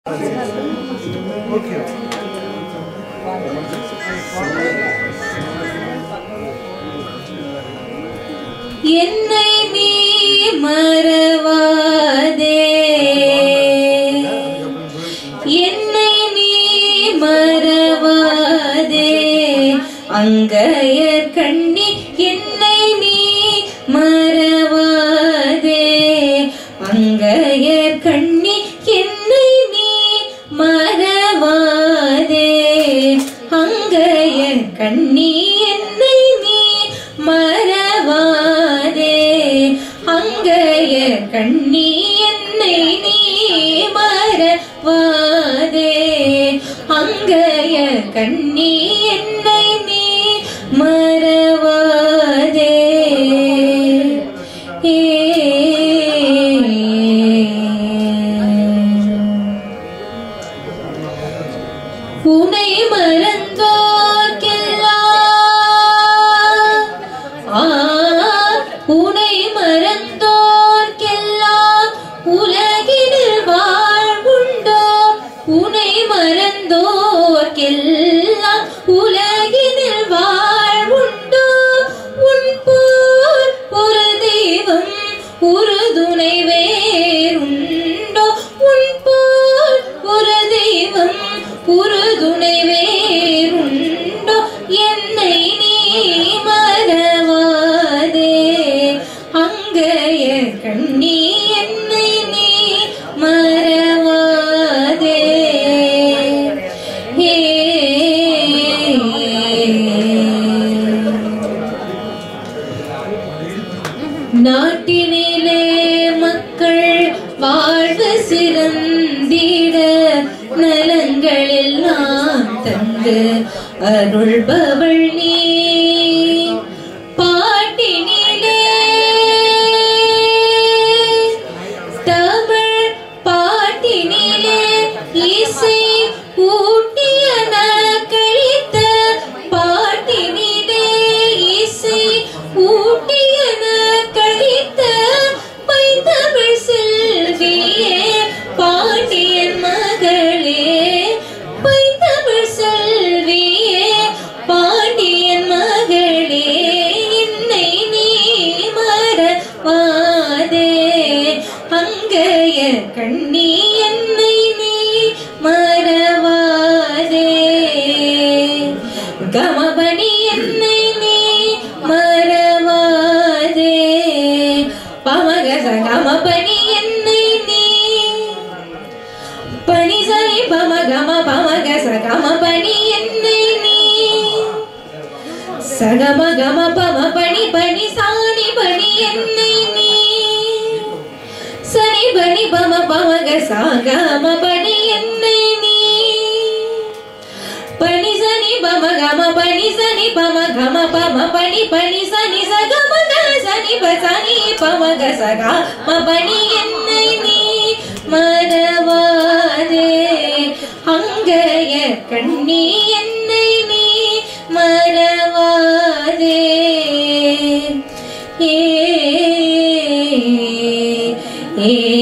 என்னை நீ மறவாதே என்னை நீ மறவாதே அங்கைய கண்ணி என்னை நீ மறவாதே அங்கைய கண்ணி என்னை நீ மறவாதே அங்கைய கண்ணி என்னை நீ மறவாதே அங்கைய கண்ணி என்னை நீ மறவாதே அங்கைய கண்ணி என்னை நீ மறவாதே உனை மறந்தோர்க்கெல்லாம் ஆ, உனை மறந்தோர்க்கெல்லாம் உலகினில் வாழ்வுண்டோ உனை மறந்தோர்க்கெல்லாம் உலகினில் வாழ்வுண்டோ உன் போல் ஒரு தெய்வம் ஒரு துணை வேறுண்டோ உன் போல் ஒரு தெய்வம் ஒரு துணை வேறுண்டோ என்னை நீ மறவாதே அங்கைய கண்ணி என்னை நீ மறவாதே ஏ நாட்டினிலே மக்கள் வாழ்வு சிறந்திட நலங்களெல்லாம் தந்து அருள்பவள் நீ பாட்டினிலே தமிழ் பாட்டினிலே இசை ஊட்டியன கழித்த பாட்டினிலே இசை ஊட்டியன கழித்த பைந்தமிழ் செல்வியே பாண்டியன் மகளே பைந்தமிழ் செல்வியே பாண்டியன் மகளே என்னை நீ மறவாதே அங்கைய கண்ணி என்னை நீ மறவாதே கமபணி என்னை நீ மறவாதே பமகச கமபணி என்னை நீ பனி சரி பம கம பமகச கமபணி என்னை நீ சகம கம பம பணி பணி சாணி பணி என்னை நீ சனி பணி பம பமக சாகம பணி என்னை நீ பணி சனி பம கம பணி சனி பம கம பம பணி பணி சனி சகம க சனி ப சனி பமக சகம பணி என்னை நீ மறவாதே அங்கைய கண்ணி என்னை நீ மறவாதே ஏ ஏ